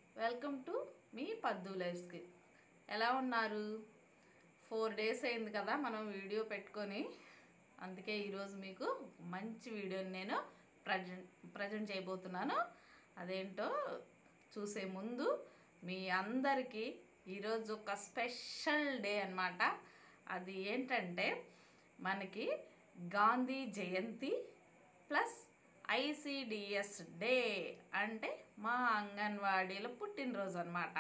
welcome to me పద్దు లైఫ్స్కి ఎలా ఉన్నారు ఫోర్ డేస్ అయింది కదా మనం వీడియో పెట్టుకొని అందుకే ఈరోజు మీకు మంచి వీడియోని నేను ప్రజెంట్ ప్రజెంట్ చేయబోతున్నాను అదేంటో చూసే ముందు మీ అందరికీ ఈరోజు ఒక స్పెషల్ డే అన్నమాట అది ఏంటంటే మనకి Gandhi Jayanti plus ICDS day అంటే మా అంగన్వాడీల పుట్టినరోజు అనమాట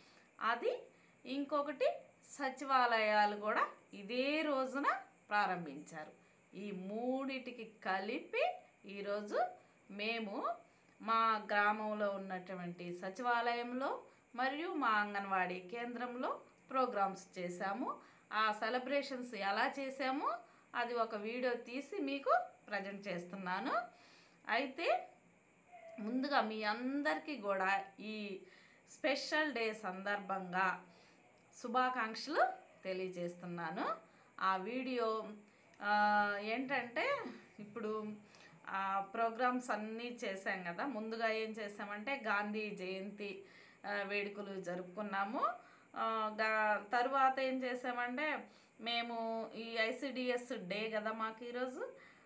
అది ఇంకొకటి సచివాలయాలు కూడా ఇదే రోజున ప్రారంభించారు ఈ మూడిటికి కలిపి ఈరోజు మేము మా గ్రామంలో ఉన్నటువంటి సచివాలయంలో మరియు మా అంగన్వాడీ కేంద్రంలో ప్రోగ్రామ్స్ చేశాము ఆ సెలబ్రేషన్స్ ఎలా చేశామో అది ఒక వీడియో తీసి మీకు ప్రజెంట్ చేస్తున్నాను అయితే ముందుగా మీ అందరికీ కూడా ఈ స్పెషల్ డే సందర్భంగా శుభాకాంక్షలు తెలియజేస్తున్నాను ఆ వీడియో ఆ, ఏంటంటే ఇప్పుడు ఆ ప్రోగ్రామ్స్ అన్నీ చేశాం కదా ముందుగా ఏం చేసామంటే గాంధీ జయంతి ఆ, వేడుకలు జరుపుకున్నాము ఆ, గా- తరువాత ఏం చేసామంటే మేము ఈ ఐసిడిఎస్ డే కదా మాకు ఈరోజు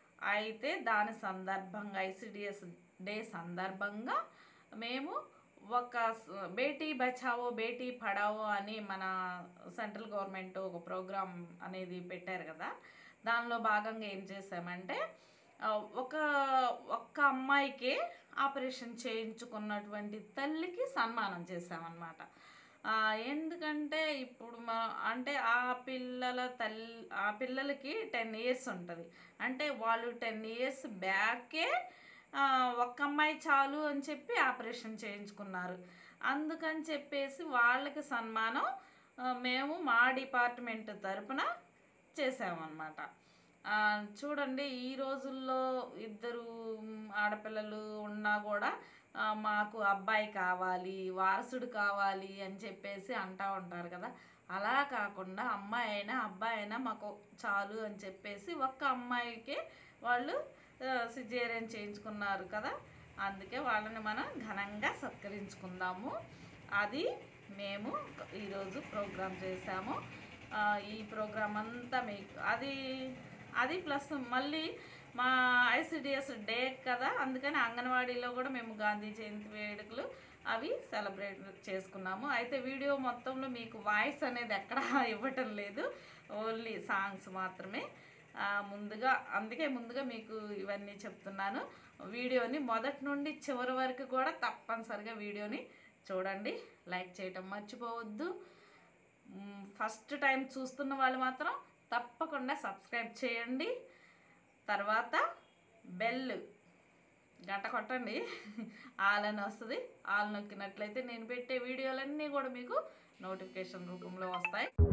అయితే దాని సందర్భంగా ఐసిడిఎస్ డే సందర్భంగా మేము ఒక స- బేటీ బచావో బేటీ పడావో అని మన సెంట్రల్ గవర్నమెంట్ ఒక ప్రోగ్రామ్ అనేది పెట్టారు కదా దానిలో భాగంగా ఏం చేసామంటే ఆ, ఒక ఒక్క అమ్మాయికి ఆపరేషన్ చేయించుకున్నటువంటి తల్లికి సన్మానం చేసామన్నమాట ఆ, ఎందుకంటే ఇప్పుడు మా అంటే ఆ పిల్లల తల్లి ఆ పిల్లలకి టెన్ ఇయర్స్ ఉంటుంది అంటే వాళ్ళు టెన్ ఇయర్స్ బ్యాకే ఆ, ఒక్క అమ్మాయి చాలు అని చెప్పి ఆపరేషన్ చేయించుకున్నారు అందుకని చెప్పేసి వాళ్ళకి సన్మానం ఆ, మేము మా డిపార్ట్మెంట్ తరపున చేసామన్నమాట ఆ, చూడండి ఈ రోజుల్లో ఇద్దరు మ్, ఆడపిల్లలు ఉన్నా కూడా ఆ, మాకు అబ్బాయి కావాలి వారసుడు కావాలి అని చెప్పేసి అంటా ఉంటారు కదా అలా కాకుండా అమ్మాయి అయినా అబ్బాయి అయినా మాకు చాలు అని చెప్పేసి ఒక్క అమ్మాయికి వాళ్ళు సిజేరియన్ చేయించుకున్నారు కదా అందుకే వాళ్ళని మనం ఘనంగా సత్కరించుకుందాము అది మేము ఈరోజు ప్రోగ్రాం చేశాము ఆ, ఈ ప్రోగ్రాం అంతా మీకు అది అది ప్లస్ మళ్ళీ మా ఐసిడిఎస్ డే కదా అందుకని అంగన్వాడీలో కూడా మేము గాంధీ జయంతి వేడుకలు అవి సెలబ్రేట్ చేసుకున్నాము అయితే వీడియో మొత్తంలో మీకు వాయిస్ అనేది ఎక్కడ ఇవ్వటం లేదు ఓన్లీ సాంగ్స్ మాత్రమే ఆ, ముందుగా అందుకే ముందుగా మీకు ఇవన్నీ చెప్తున్నాను వీడియోని మొదటి నుండి చివరి వరకు కూడా తప్పనిసరిగా వీడియోని చూడండి లైక్ చేయటం మర్చిపోవద్దు మ్, ఫస్ట్ టైం చూస్తున్న వాళ్ళు మాత్రం తప్పకుండా సబ్స్క్రైబ్ చేయండి తర్వాత బెల్ గంట కొట్టండి ఆల్ అని వస్తుంది ఆల్ నొక్కినట్లయితే నేను పెట్టే వీడియోలన్నీ కూడా మీకు నోటిఫికేషన్ రూపంలో వస్తాయి